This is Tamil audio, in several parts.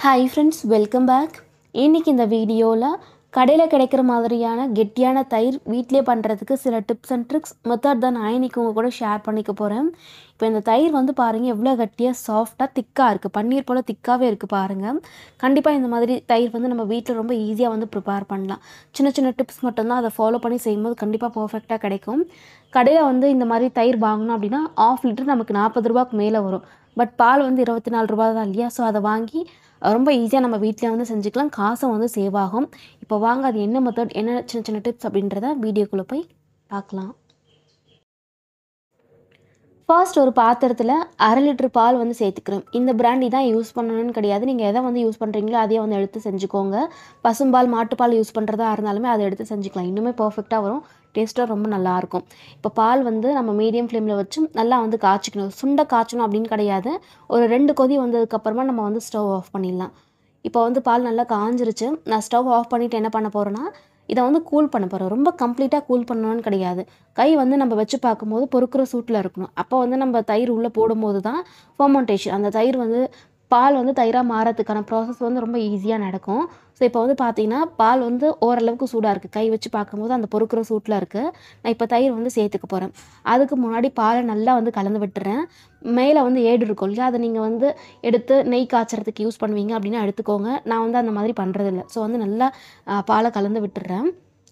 ஹாய் ஃப்ரெண்ட்ஸ் வெல்கம் பேக் இன்றைக்கி இந்த வீடியோவில் கடையில் கிடைக்கிற மாதிரியான கெட்டியான தயிர் வீட்டிலே பண்ணுறதுக்கு சில டிப்ஸ் அண்ட் ட்ரிக்ஸ் மெத்தட் தான் நான் இன்னைக்கு உங்கள் கூட ஷேர் பண்ணிக்க போகிறேன் இப்போ இந்த தயிர் வந்து பாருங்கள் எவ்வளோ கட்டியாக சாஃப்டாக திக்காக இருக்குது பன்னீர் போல் திக்காகவே இருக்குது பாருங்கள் கண்டிப்பாக இந்த மாதிரி தயிர் வந்து நம்ம வீட்டில் ரொம்ப ஈஸியாக வந்து ப்ரிப்பேர் பண்ணலாம் சின்ன சின்ன டிப்ஸ் மட்டும்தான் அதை ஃபாலோ பண்ணி செய்யும்போது கண்டிப்பாக பர்ஃபெக்டாக கிடைக்கும் கடையில் வந்து இந்த மாதிரி தயிர் வாங்கணும் அப்படின்னா ஆஃப் லிட்டர் நமக்கு நாற்பது ரூபாய்க்கு மேலே வரும் பட் பால் வந்து இருபத்தி நாலு ரூபா தான் இல்லையா ஸோ அதை வாங்கி ரொம்ப ஈஸியாக நம்ம வீட்டில் வந்து செஞ்சுக்கலாம் காசும் வந்து சேவ் ஆகும் இப்போ வாங்க அது என்ன மெத்தட் என்ன சின்ன சின்ன டிப்ஸ் அப்படின்றத வீடியோக்குள்ளே போய் பார்க்கலாம் ஃபர்ஸ்ட் ஒரு பாத்திரத்தில் அரை லிட்டர் பால் வந்து சேர்த்துக்கிறேன் இந்த பிராண்டி தான் யூஸ் பண்ணணும்னு கிடையாது நீங்கள் எதை வந்து யூஸ் பண்ணுறீங்களோ அதையே வந்து எடுத்து செஞ்சுக்கோங்க பசும்பால் மாட்டுப்பால் யூஸ் பண்ணுறதா இருந்தாலுமே அதை எடுத்து செஞ்சுக்கலாம் இன்னுமே பர்ஃபெக்டாக வரும் டேஸ்ட்டாக ரொம்ப நல்லாயிருக்கும் இப்போ பால் வந்து நம்ம மீடியம் ஃப்ளேமில் வச்சு நல்லா வந்து காய்ச்சிக்கணும் சுண்டை காய்ச்சணும் அப்படின்னு கிடையாது ஒரு ரெண்டு கொதி வந்ததுக்கப்புறமா நம்ம வந்து ஸ்டவ் ஆஃப் பண்ணிடலாம் இப்போ வந்து பால் நல்லா காஞ்சிருச்சு நான் ஸ்டவ் ஆஃப் பண்ணிவிட்டு என்ன பண்ண போகிறேன்னா இதை வந்து கூல் பண்ண போகிறோம் ரொம்ப கம்ப்ளீட்டாக கூல் பண்ணணும்னு கிடையாது கை வந்து நம்ம வச்சு பார்க்கும்போது பொறுக்கிற சூட்டில் இருக்கணும் அப்போ வந்து நம்ம தயிர் உள்ளே போடும்போது தான் ஃபர்மெண்டேஷன் அந்த தயிர் வந்து பால் வந்து தயிராக மாறதுக்கான ப்ராசஸ் வந்து ரொம்ப ஈஸியாக நடக்கும் ஸோ இப்போ வந்து பார்த்தீங்கன்னா பால் வந்து ஓரளவுக்கு சூடாக இருக்குது கை வச்சு பார்க்கும்போது அந்த பொறுக்கிற சூட்டில் இருக்குது நான் இப்போ தயிர் வந்து சேர்த்துக்க போகிறேன் அதுக்கு முன்னாடி பாலை நல்லா வந்து கலந்து விட்டுறேன் மேலே வந்து ஏடு இருக்கும் இல்லையா அதை நீங்கள் வந்து எடுத்து நெய் காய்ச்சறதுக்கு யூஸ் பண்ணுவீங்க அப்படின்னா எடுத்துக்கோங்க நான் வந்து அந்த மாதிரி பண்ணுறதில்ல ஸோ வந்து நல்லா பாலை கலந்து விட்டுறேன்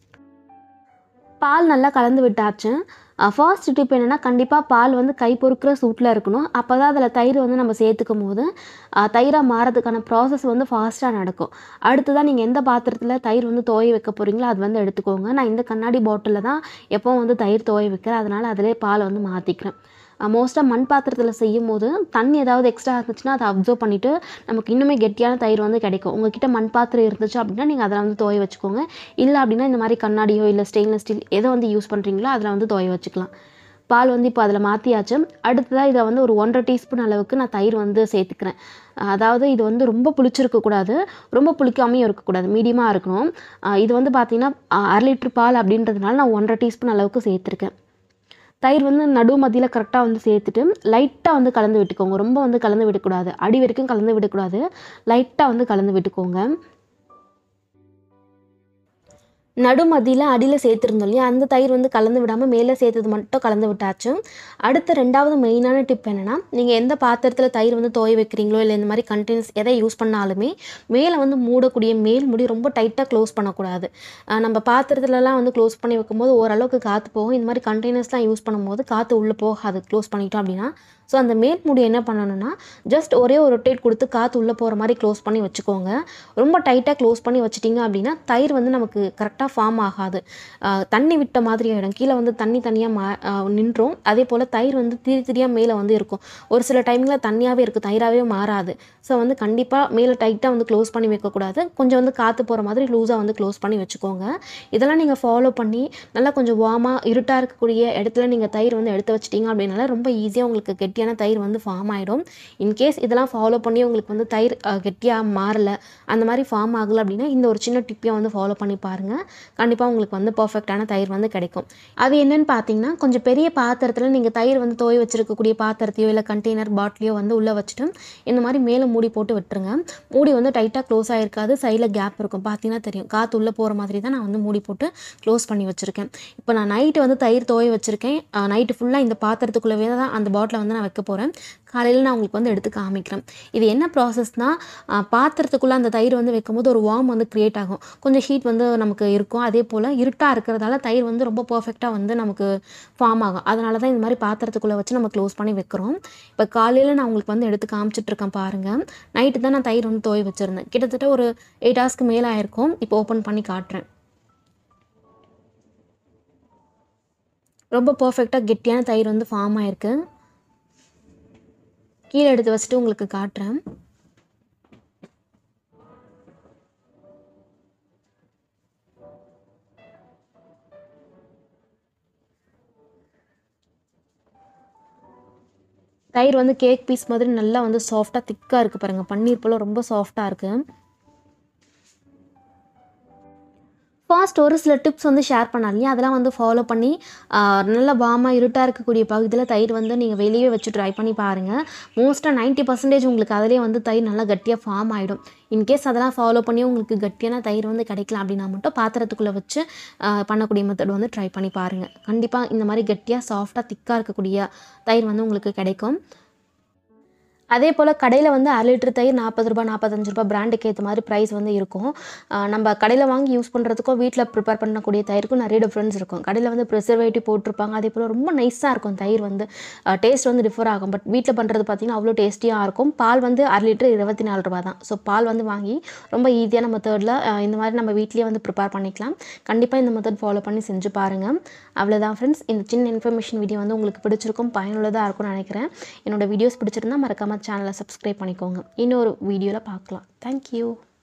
பால் நல்லா கலந்து விட்டாச்சு ஃபர்ஸ்ட் டிப் என்னென்னா கண்டிப்பாக பால் வந்து கை பொறுக்கிற சூட்டில் இருக்கணும் அப்போ தான் அதில் தயிர் வந்து நம்ம சேர்த்துக்கும் போது தயிராக மாறதுக்கான ப்ராசஸ் வந்து ஃபாஸ்ட்டாக நடக்கும் அடுத்ததான் நீங்கள் எந்த பாத்திரத்தில் தயிர் வந்து துவைய வைக்க போகிறீங்களோ அது வந்து எடுத்துக்கோங்க நான் இந்த கண்ணாடி பாட்டிலில் தான் எப்போவும் வந்து தயிர் துவைய வைக்கிறேன் அதனால் அதிலே பாலை வந்து மாற்றிக்கிறேன் மோஸ்ட்டாக மண் பாத்திரத்தில் செய்யும் போது தண்ணி ஏதாவது எக்ஸ்ட்ரா இருந்துச்சுன்னா அதை அப்சர்வ் பண்ணிவிட்டு நமக்கு இன்னுமே கெட்டியான தயிர் வந்து கிடைக்கும் உங்ககிட்ட மண் பாத்திரம் இருந்துச்சு அப்படின்னா நீங்கள் அதில் வந்து துவைய வச்சுக்கோங்க இல்லை அப்படின்னா இந்த மாதிரி கண்ணாடியோ இல்லை ஸ்டெயின்லெஸ் ஸ்டீல் எதை வந்து யூஸ் பண்ணுறீங்களோ அதில் வந்து துவைய வச்சுக்கலாம் பால் வந்து இப்போ அதில் மாற்றியாச்சு அடுத்ததாக இதை வந்து ஒரு ஒன்றரை டீஸ்பூன் அளவுக்கு நான் தயிர் வந்து சேர்த்துக்கிறேன் அதாவது இது வந்து ரொம்ப புளிச்சிருக்கக்கூடாது ரொம்ப புளிக்காமையும் இருக்கக்கூடாது மீடியமாக இருக்கணும் இது வந்து பார்த்திங்கன்னா அரை லிட்டர் பால் அப்படின்றதுனால நான் ஒன்றரை டீஸ்பூன் அளவுக்கு சேர்த்துருக்கேன் தயிர் வந்து நடு மத்தியில் கரெக்டாக வந்து சேர்த்துட்டு லைட்டாக வந்து கலந்து விட்டுக்கோங்க ரொம்ப வந்து கலந்து விடக்கூடாது அடி வரைக்கும் கலந்து விடக்கூடாது லைட்டாக வந்து கலந்து விட்டுக்கோங்க நடுமதியில் அடியில் சேர்த்துருந்தோம் இல்லையா அந்த தயிர் வந்து கலந்து விடாமல் மேலே சேர்த்தது மட்டும் கலந்து விட்டாச்சு அடுத்த ரெண்டாவது மெயினான டிப் என்னென்னா நீங்கள் எந்த பாத்திரத்தில் தயிர் வந்து துவைய வைக்கிறீங்களோ இல்லை இந்த மாதிரி கண்டெய்னர்ஸ் எதை யூஸ் பண்ணாலுமே மேலே வந்து மூடக்கூடிய மேல் முடி ரொம்ப டைட்டாக க்ளோஸ் பண்ணக்கூடாது நம்ம பாத்திரத்துலலாம் வந்து க்ளோஸ் பண்ணி வைக்கும்போது ஓரளவுக்கு காற்று போகும் இந்த மாதிரி கண்டெய்னர்ஸ்லாம் யூஸ் பண்ணும்போது காற்று உள்ளே போகாது க்ளோஸ் பண்ணிட்டோம் அப்படின்னா ஸோ அந்த மேல் மூடி என்ன பண்ணணும்னா ஜஸ்ட் ஒரே ஒரு ரொட்டேட் கொடுத்து காற்று உள்ளே போகிற மாதிரி க்ளோஸ் பண்ணி வச்சுக்கோங்க ரொம்ப டைட்டாக க்ளோஸ் பண்ணி வச்சிட்டிங்க அப்படின்னா தயிர் வந்து நமக்கு கரெக்டாக ஃபார்ம் ஆகாது தண்ணி விட்ட மாதிரி ஆகிடும் கீழே வந்து தண்ணி தனியாக மா நின்றும் அதே போல் தயிர் வந்து திரி திரியாக மேலே வந்து இருக்கும் ஒரு சில டைமில் தண்ணியாகவே இருக்குது தயிராகவே மாறாது ஸோ வந்து கண்டிப்பாக மேலே டைட்டாக வந்து க்ளோஸ் பண்ணி வைக்கக்கூடாது கொஞ்சம் வந்து காற்று போகிற மாதிரி லூஸாக வந்து க்ளோஸ் பண்ணி வச்சுக்கோங்க இதெல்லாம் நீங்கள் ஃபாலோ பண்ணி நல்லா கொஞ்சம் வார்மாக இருட்டாக இருக்கக்கூடிய இடத்துல நீங்கள் தயிர் வந்து எடுத்து வச்சிட்டிங்க அப்படின்னால ரொம்ப ஈஸியாக உங்களுக்கு கெட்டியான தயிர் வந்து ஃபார்ம் ஆகிடும் இன்கேஸ் இதெல்லாம் ஃபாலோ பண்ணி உங்களுக்கு வந்து தயிர் கெட்டியாக மாறல அந்த மாதிரி ஃபார்ம் ஆகலை அப்படின்னா இந்த ஒரு சின்ன டிப்பையும் வந்து ஃபாலோ பண்ணி பாருங்கள் கண்டிப்பாக உங்களுக்கு வந்து பர்ஃபெக்டான தயிர் வந்து கிடைக்கும் அது என்னென்னு பார்த்தீங்கன்னா கொஞ்சம் பெரிய பாத்திரத்தில் நீங்கள் தயிர் வந்து தோய் வச்சிருக்கக்கூடிய பாத்திரத்தையோ இல்லை கண்டெய்னர் பாட்டிலையோ வந்து உள்ளே வச்சுட்டு இந்த மாதிரி மேலே மூடி போட்டு விட்டுருங்க மூடி வந்து டைட்டாக க்ளோஸ் ஆகிருக்காது சைடில் கேப் இருக்கும் பார்த்தீங்கன்னா தெரியும் காற்று உள்ளே போகிற மாதிரி தான் நான் வந்து மூடி போட்டு க்ளோஸ் பண்ணி வச்சுருக்கேன் இப்போ நான் நைட்டு வந்து தயிர் தோய வச்சுருக்கேன் நைட்டு ஃபுல்லாக இந்த பாத்திரத்துக்குள்ளவே தான் அந்த பாட்டிலை வந்து நான் வைக்க போகிறேன் காலையில் நான் உங்களுக்கு வந்து எடுத்து காமிக்கிறேன் இது என்ன ப்ராசஸ்னால் பாத்திரத்துக்குள்ளே அந்த தயிர் வந்து வைக்கும்போது ஒரு வார்ம் வந்து க்ரியேட் ஆகும் கொஞ்சம் ஹீட் வந்து நமக்கு இருக்கும் அதே போல் இருட்டாக இருக்கிறதால தயிர் வந்து ரொம்ப பர்ஃபெக்டாக வந்து நமக்கு ஃபார்ம் ஆகும் அதனால தான் இந்த மாதிரி பாத்திரத்துக்குள்ளே வச்சு நம்ம க்ளோஸ் பண்ணி வைக்கிறோம் இப்போ காலையில் நான் உங்களுக்கு வந்து எடுத்து காமிச்சிட்ருக்கேன் பாருங்கள் நைட்டு தான் நான் தயிர் வந்து துவை வச்சுருந்தேன் கிட்டத்தட்ட ஒரு எயிட் ஹவர்ஸ்க்கு மேலே ஆயிருக்கும் இப்போ ஓப்பன் பண்ணி காட்டுறேன் ரொம்ப பர்ஃபெக்டாக கெட்டியான தயிர் வந்து ஃபார்ம் ஆயிருக்கு கீழே எடுத்து வச்சுட்டு உங்களுக்கு காட்டுறேன் தயிர் வந்து கேக் பீஸ் மாதிரி நல்லா வந்து சாஃப்டாக திக்காக இருக்குது பாருங்கள் பன்னீர் போல் ரொம்ப சாஃப்டாக இருக்குது ஃபர்ஸ்ட் ஒரு சில டிப்ஸ் வந்து ஷேர் பண்ணாலையும் அதெல்லாம் வந்து ஃபாலோ பண்ணி ஆஹ், நல்ல வாமாக இருட்டாக இருக்கக்கூடிய பகுதியில் தயிர் வந்து நீங்கள் வெளியே வச்சு ட்ரை பண்ணி பாருங்கள் மோஸ்ட்டாக 90% பர்சன்டேஜ் உங்களுக்கு அதிலே வந்து தயிர் நல்லா கட்டியாக ஃபார்ம் ஆகிடும் இன்கேஸ் அதெல்லாம் ஃபாலோ பண்ணி உங்களுக்கு கட்டியான தயிர் வந்து கிடைக்கல அப்படின்னா மட்டும் பாத்திரத்துக்குள்ளே வச்சு ஆஹ், பண்ணக்கூடிய மெத்தட் வந்து ட்ரை பண்ணி பாருங்கள் கண்டிப்பாக இந்த மாதிரி கட்டியாக சாஃப்டாக திக்காக இருக்கக்கூடிய தயிர் வந்து உங்களுக்கு கிடைக்கும் அதே போல் கடையில் வந்து அரை லிட்டர் தயிர் நாற்பது ரூபாய் நாற்பத்தஞ்சு ரூபாய் பிராண்டுக்கு ஏற்ற மாதிரி ப்ரைஸ் வந்து இருக்கும் ஆஹ் நம்ம கடையில் வாங்கி யூஸ் பண்ணுறதுக்கும் வீட்டில் ப்ரிப்பேர் பண்ணக்கூடிய தயிருக்கும் நிறைய டிஃப்ரென்ஸ் இருக்கும் கடையில் வந்து ப்ரிசர்வேட்டிவ் போட்டிருப்பாங்க அதே போல் ரொம்ப நைஸாக இருக்கும் தயிர் வந்து டேஸ்ட் வந்து டிஃபர் ஆகும் பட் வீட்டில் பண்ணுறது பார்த்திங்கன்னா அவ்வளோ டேஸ்டியாக இருக்கும் பால் வந்து அரை லிட்டர் இருபத்தி நாலு ரூபா தான் ஸோ பால் வந்து வாங்கி ரொம்ப ஈஸியான மெத்தடில் இந்த மாதிரி நம்ம வீட்லேயே வந்து ப்ரிப்பேர் பண்ணிக்கலாம் கண்டிப்பாக இந்த மெத்தட் ஃபாலோ பண்ணி செஞ்சு பாருங்கள் அவ்வளோதான் ஃப்ரெண்ட்ஸ் இந்த சின்ன இன்ஃபர்மேஷன் வீடியோ வந்து உங்களுக்கு பிடிச்சிருக்கும் பயனுள்ளதாக இருக்கும்னு நினைக்கிறேன் என்னோட வீடியோஸ் பிடிச்சிருந்தா மறக்காம சேனலை சப்ஸ்கிரைப் பண்ணிக்கோங்க இன்னொரு வீடியோவில் பார்க்கலாம் தேங்க்யூ